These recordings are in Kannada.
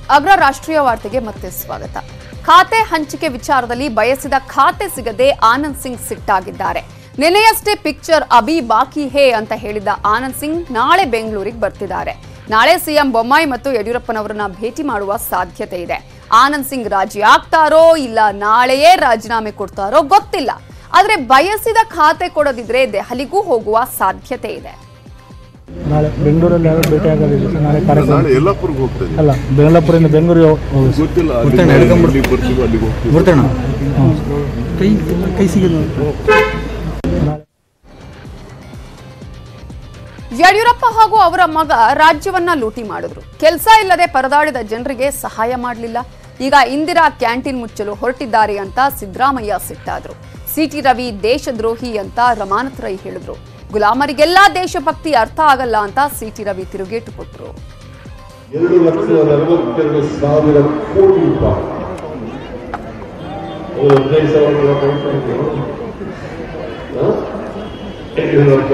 ಅಗ್ರ ರಾಷ್ಟ್ರೀಯ ವಾರ್ತೆಗೆ ಮತ್ತೆ ಸ್ವಾಗತ ಖಾತೆ ಹಂಚಿಕೆ ವಿಚಾರದಲ್ಲಿ ಬಯಸಿದ ಖಾತೆ ಸಿಗದೆ ಆನಂದ್ ಸಿಂಗ್ ಸಿಟ್ಟಾಗಿದ್ದಾರೆ ನಿನ್ನೆಯಷ್ಟೇ ಪಿಕ್ಚರ್ ಅಭಿ ಬಾಕಿ ಹೇ ಅಂತ ಹೇಳಿದ್ದ ಆನಂದ್ ಸಿಂಗ್ ನಾಳೆ ಬೆಂಗಳೂರಿಗೆ ಬರ್ತಿದ್ದಾರೆ ನಾಳೆ ಸಿಎಂ ಬೊಮ್ಮಾಯಿ ಮತ್ತು ಯಡಿಯೂರಪ್ಪನವರನ್ನ ಭೇಟಿ ಮಾಡುವ ಸಾಧ್ಯತೆ ಇದೆ ಆನಂದ್ ಸಿಂಗ್ ರಾಜಿ ಆಗ್ತಾರೋ ಇಲ್ಲ ನಾಳೆಯೇ ರಾಜೀನಾಮೆ ಕೊಡ್ತಾರೋ ಗೊತ್ತಿಲ್ಲ ಆದ್ರೆ ಬಯಸಿದ ಖಾತೆ ಕೊಡದಿದ್ರೆ ದೆಹಲಿಗೂ ಹೋಗುವ ಸಾಧ್ಯತೆ ಇದೆ ನಾಳೆ ಬೆಂಗಳೂರಲ್ಲಿ ಯಾರು ಭೇಟಿ ಆಗೋದಿಲ್ಲ ಸರ್ ನಾಳೆ ಕಾರ್ಯಕ್ರಮ ನಾಳೆ ಯಲ್ಲಾಪುರಕ್ಕೆ ಹೋಗ್ತಾ ಇದ್ದೀನಿ ಅಲ್ಲ ಬೆಂಗಳೂರಿಂದ ಬೆಂಗಳೂರಿಗೆ ಹೋಗಿ ಗೊತ್ತಿಲ್ಲ ಅಲ್ಲಿ ಎಲ್ಲಿಗೆ ಬರ್ತೀವೋ ಅಲ್ಲಿಗೆ ಹೋಗ್ತೀವಿ ಬರ್ತೇಣ ಕೈ ಕೈ ಸಿಗೋದು ಯಡಿಯೂರಪ್ಪ ಹಾಗೂ ಅವರ ಮಗ ರಾಜ್ಯವನ್ನ ಲೂಟಿ ಮಾಡಿದ್ರು ಕೆಲಸ ಇಲ್ಲದೆ ಪರದಾಡಿದ ಜನರಿಗೆ ಸಹಾಯ ಮಾಡಲಿಲ್ಲ ಈಗ ಇಂದಿರಾ ಕ್ಯಾಂಟೀನ್ ಮುಚ್ಚಲು ಹೊರಟಿದ್ದಾರೆ ಅಂತ ಸಿದ್ದರಾಮಯ್ಯ ಸಿಟ್ಟಾದ್ರು ಸಿಟಿ ರವಿ ದೇಶದ್ರೋಹಿ ಅಂತ ರಮಾನತ್ ರೈ ಹೇಳಿದ್ರು ಗುಲಾಮರಿಗೆಲ್ಲ ದೇಶಭಕ್ತಿ ಅರ್ಥ ಆಗಲ್ಲ ಅಂತ ಸಿಟಿ ರವಿ ತಿರುಗೇಟು ಕೊಟ್ರು ಎರಡು ಲಕ್ಷದ ನಲವತ್ತೆರಡು ಸಾವಿರ ಕೋಟಿ ರೂಪಾಯಿ ಒಂದು ಹದಿನೈದು ಸಾವಿರ ರೂಪಾಯಿ ಕೊಡ್ತಾ ಇದ್ದೀವಿ. ಹ? ಯಡಿಯೂರಪ್ಪ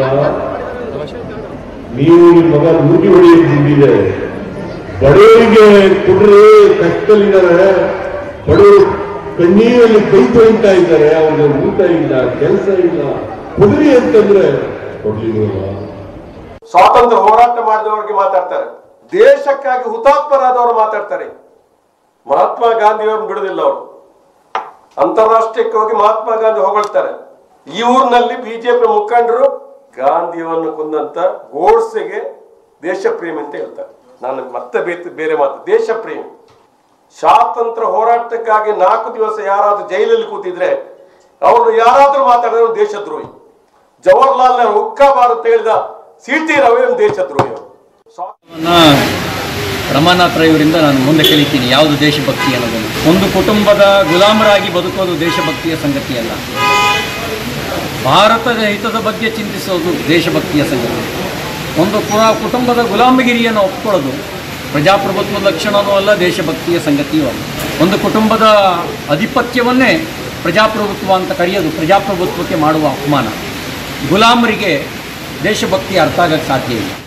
ನೀವು ನಿಮ್ಮ ಮಗ ಲೂಟಿ ಹೊಡೆಯುತ್ತಿದ್ದೀರಿ ಬಡವರಿಗೆ ಕೊಡ್ರಿ ಕಷ್ಟದಲ್ಲಿದ್ದಾರೆ ಬಡವರು ಕಣ್ಣೀರಲ್ಲಿ ಕೈ ತೊಳಿತಾ ಇದ್ದಾರೆ ಅವ್ರಿಗೆ ಊಟ ಇಲ್ಲ ಕೆಲಸ ಇಲ್ಲ ಕೊಡ್ರಿ ಅಂತಂದ್ರೆ ಕೊಡ್ಲಿಲ್ವಲ್ಲ ಸ್ವಾತಂತ್ರ್ಯ ಹೋರಾಟ ಮಾಡಿದವರಿಗೆ ಮಾತಾಡ್ತಾರೆ ದೇಶಕ್ಕಾಗಿ ಹುತಾತ್ಮರಾದವರು ಮಾತಾಡ್ತಾರೆ ಮಹಾತ್ಮ ಗಾಂಧಿಯವ್ರನ್ನ ಬಿಡುದಿಲ್ಲ ಅವರು ಅಂತಾರಾಷ್ಟ್ರೀಯಕ್ಕೆ ಹೋಗಿ ಮಹಾತ್ಮ ಗಾಂಧಿ ಹೊಗಳ್ತಾರೆ ಈ ಊರಿನಲ್ಲಿ ಬಿಜೆಪಿ ಮುಖಂಡರು ಗಾಂಧಿಯನ್ನು ಕೊಂದಂತ ಗೋಡ್ಸೆಗೆ ದೇಶ ಪ್ರೇಮಿ ಅಂತ ಹೇಳ್ತಾರೆ ನಾನು ಮತ್ತೆ ಬೇರೆ ಬೇರೆ ಮಾತು ದೇಶ ಪ್ರೇಮಿ ಸ್ವಾತಂತ್ರ್ಯ ಹೋರಾಟಕ್ಕಾಗಿ ನಾಲ್ಕು ದಿವಸ ಯಾರಾದ್ರೂ ಜೈಲಲ್ಲಿ ಕೂತಿದ್ರೆ ಅವ್ರನ್ನ ಯಾರಾದ್ರೂ ಮಾತಾಡಿದ್ರೆ ಅವ್ರು ದೇಶದ್ರೋಹಿ ಜವಾಹರ್ಲಾಲ್ ನೆಹರು ಹುಕ್ಕಬಾರದು ಅಂತ ಹೇಳಿದ ಸಿ ಟಿ ರವಿ ಒಂದು ದೇಶದ್ರೋಹಿ ಅವರು ಸ್ವಾ- ರಮಾನಾಥ್ ರೈ ಅವರಿಂದ ನಾನು ಮುಂದೆ ಕಲಿತೀನಿ ಯಾವುದು ದೇಶಭಕ್ತಿ ಅನ್ನೋದನ್ನು ಒಂದು ಕುಟುಂಬದ ಗುಲಾಮರಾಗಿ ಬದುಕೋದು ದೇಶಭಕ್ತಿಯ ಸಂಗತಿಯಲ್ಲ ಭಾರತದ ಹಿತದ ಬಗ್ಗೆ ಚಿಂತಿಸೋದು ದೇಶಭಕ್ತಿಯ ಸಂಗತಿ ಒಂದು ಪುರ ಕುಟುಂಬದ ಗುಲಾಮಗಿರಿಯನ್ನು ಒಪ್ಕೊಳ್ಳೋದು ಪ್ರಜಾಪ್ರಭುತ್ವದ ಲಕ್ಷಣವೂ ಅಲ್ಲ ದೇಶಭಕ್ತಿಯ ಸಂಗತಿಯೂ ಅಲ್ಲ ಒಂದು ಕುಟುಂಬದ ಅಧಿಪತ್ಯವನ್ನೇ ಪ್ರಜಾಪ್ರಭುತ್ವ ಅಂತ ಕರೆಯೋದು ಪ್ರಜಾಪ್ರಭುತ್ವಕ್ಕೆ ಮಾಡುವ ಅಪಮಾನ ಗುಲಾಮರಿಗೆ ದೇಶಭಕ್ತಿ ಅರ್ಥ ಆಗಕ್ಕೆ ಸಾಧ್ಯ ಇಲ್ಲ